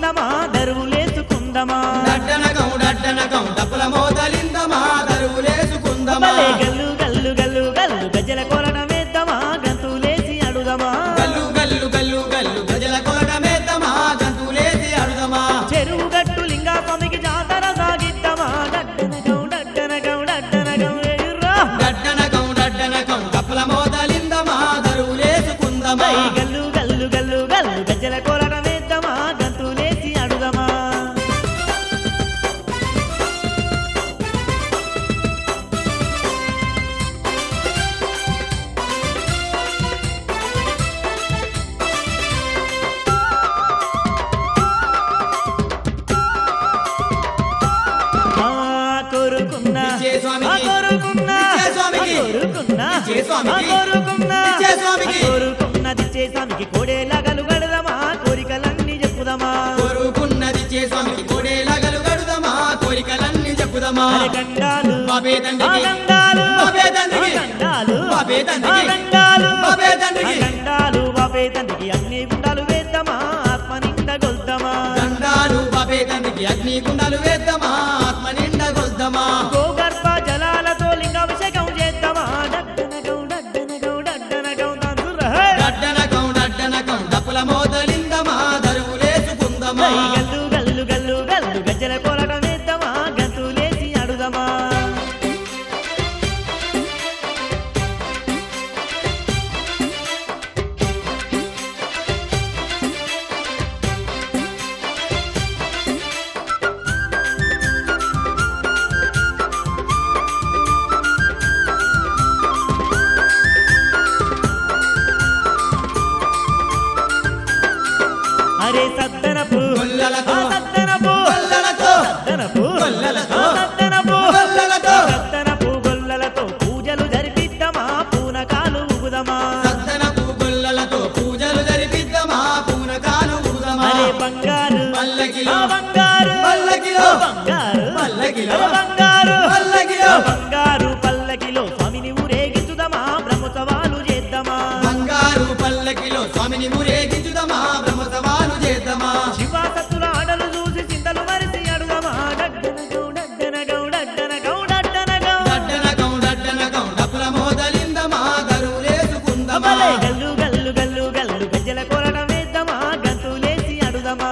వేసుకుందమా దరువులేసుకుందమా డడ్డనకం డడ్డనకం డప్పుల మోతలిందమా దరువులేసుకుందమా భలే గల్లు గల్లు గల్లు గల్లు గజ్జల కొలడం వేద్దామా గంతులేసి అడుదమా గల్లు గల్లు గల్లు గల్లు గజల కొలటమేద్దమా గంతులేసి అడుదమా చెరువు గట్టు లింగా స్వామికి జాతర సాగిద్దామా డడ్డనగం డడ్డనగం డడ్డనగం ఎర్రా డడ్డనకం డడ్డనకం డప్పుల మోతలిందమా దరువులేసుకుందమా భై గల్లు గల్లు గల్లు గల్లు గజ్జల కొలడం వేద్దామా గంతులేసి అడుదమా ఆ కోరుకున్నా ఇచ్చే స్వామికి. ఆ కోరుకున్నా ఇచ్చే స్వామికి. ఆ కోరుకున్నా ఇచ్చే స్వామికి. ఆ కోరుకున్నా ఇచ్చే స్వామికి. ఆ కోరుకున్నది ఇచ్చే స్వామికి కోడేలాగలు గడదమా కోరికలన్నీ చెప్పుదమా కోరుకున్నది చే స్వామికి కోడేలగలు గడుదమా కోరికలన్నీ చెప్పుదమా అరే గండాలు బాబే తండ్రికి. ఆ గండాలు బాబే తండ్రికి. ఆ గండాలు బాబే తండ్రికి. ఆ గండాలు బాబే తండ్రికి. ఆ గండాలు బాబే తండ్రికి అన్ని గుండాలు వేద్దామా ఆత్మ నిండా గొల్దమా దండాలు బాబే తండ్రికి అగ్ని గుండాలు వేద్దామా ఆత్మ నిండా గొల్దమా గోగర్భ జలాలతో లింగాభిషేకం చేద్దామా డడ్డనగం డడ్డనగం డడ్డనగం తందురా హే! డడ్డనకం డడ్డనకం డప్పుల మోతలిందమా దరువులేసుకుందమా హై గల్లు గల్లు గల్లు గల్లు గజ్జల కోలటం వేద్దామా గంతులేసి అడుదమా అరే సద్దనపు గొల్లలతో. ఆ సద్దనపు గొల్లలతో. సద్దనపు గొల్లలతో. ఆ సద్దనపు గొల్లలతో. సద్దనపు గొల్లలతో పూజలు జరిపిద్దామా పూనకాలు ఊగుదమా సద్దనపు గొల్లలతో పూజలు జరిపిద్దామా పూనకాలు ఊదమా అరే బంగారు పల్లకిలో. ఆ బంగారు పల్లకిలో. ఆ బంగారు పల్లకిలో. అరే బంగారు పల్లకిలో. ఆ బంగారు పల్లకిలో స్వామిని ఊరేగించుదమా బ్రహ్మోత్సవాలు చేద్దామా బంగారు పల్లకిలో స్వామిని ఊరేగించుదమా బ్రహ్మసవాలు చేద్దామా శివాసత్తుల ఆటలు చూసి చింతలు మరిసి అడుగమా డడ్డనగౌ డడ్డనగౌ డడ్డనగౌ డడ్డనగౌ డడ్డనకం డడ్డనకం డప్పుల మోదలిందమా దరువులేసుకుందమా అమలే గల్లు గల్లు గల్లు గల్లు గజ్జల కొరడం వేద్దామా గంతులేసి అడుదమా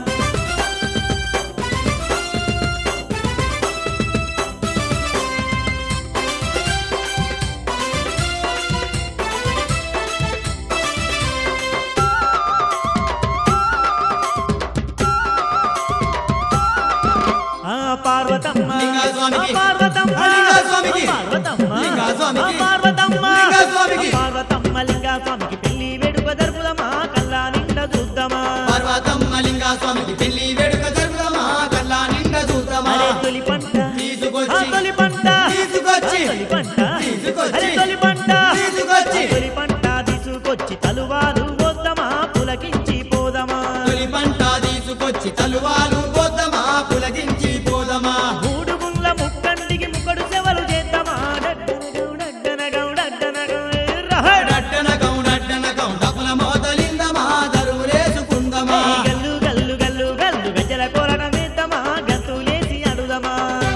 ఆ పార్వతమ్మ లింగస్వామికి. ఆ పార్వతమ్మ ఆ లింగస్వామికి. ఆ పార్వతమ్మ లింగస్వామికి. ఆ పార్వతమ్మ లింగస్వామికి. ఆ పార్వతమ్మ లింగస్వామికి పెళ్లి వేడుక జరుపుదమా కల్లా నిండా చూద్దామా పర్వతమ్మ లింగా స్వామికి పెళ్లి వేడుక జరుపుదమా కల్లా నిండా చూద్దామా అరే తొలి పంట తీసుకొచ్చి. ఆ తొలి పంట తీసుకొచ్చి. ఆ తొలి పంట తీసుకొచ్చి. అరే తొలి పంట తీసుకొచ్చి. ఆ తొలి పంట తీసుకొచ్చి తలువాలు పోద్దామా పులకించి పోదమా తొలి పంట తీసుకొచ్చి తలువాలు పోద్దామా పులగించి పోదమా మూడు గుండ్ల ముక్కంటికి ముక్కడు సెవలు చేద్దామా డడ్డనగౌ డడ్డనగౌ డడ్డనగౌ రహ డడ్డనకం డడ్డనకం డప్పుల మోదలిందమా దరువులేసుకుందమా గల్లు గల్లు గల్లు గల్లు గజ్జల కోరడం వేద్దామా గంతులేసి అడుదమా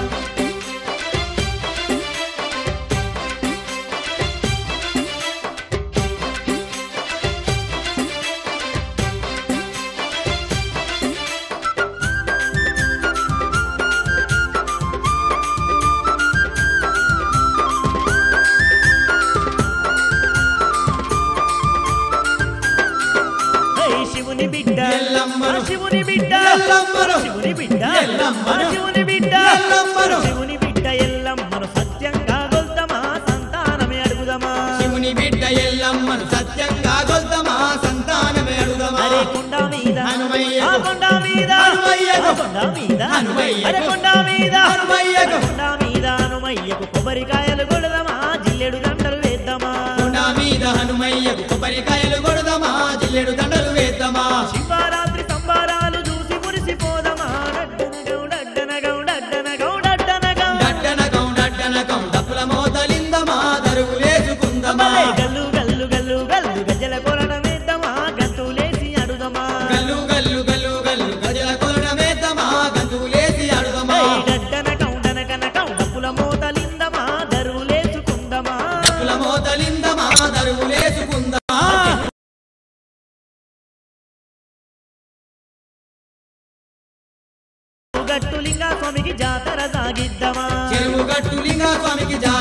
హై శివుని బిడ్డ ఎల్లమ్మను. ఆ శివుని బిడ్డ ఎల్లమ్మను. శివుని బిడ్డ ఎల్లమ్మను. ఆ శివుని బిడ్డ ఎల్లమ్మను. శివుని బిడ్డ ఎల్లమ్మను సత్యంగా గొల్తమా సంతానమే అడుగుదమా శివుని బిడ్డ ఎల్లమ్మను సత్యంగా గొల్దమా సంతానమే అడుగమా అరే కొండ మీద హనుమయ్యకు. ఆ కొండ మీద హనుమయ్యకు. ఆ కొండ మీద హనుమయ్యకు. అరే కొండ మీద హనుమయ్యకు. కొండ మీద హనుమయ్యకు కొబ్బరికాయలు కొడదామా జిల్లెడు దండలు వేద్దామా కొండ మీద హనుమయ్యకు కొబ్బరికాయలు కొడదామా జిల్లెడు దండలు వేద్దామా శివరాత్రి సంబారాలు చూసి మురిసిపోదమా డడ్డనగౌ డడ్డనగౌ డడ్డనగౌ డడ్డనగౌ డడ్డనకం డడ్డనకం డప్పుల మోతలిందమా దరువులేసుకుందమా అమలే గల్లు గల్లు గల్లు గల్లు గజ్జల కొరడం వేద్దామా గంతులేసి అడుదమా గల్లు గల్లు గల్లు గల్లు గజల గట్టు లింగా స్వామికి జాతర సాగిద్దమా చెరువు గట్టు లింగ స్వామికి జాతర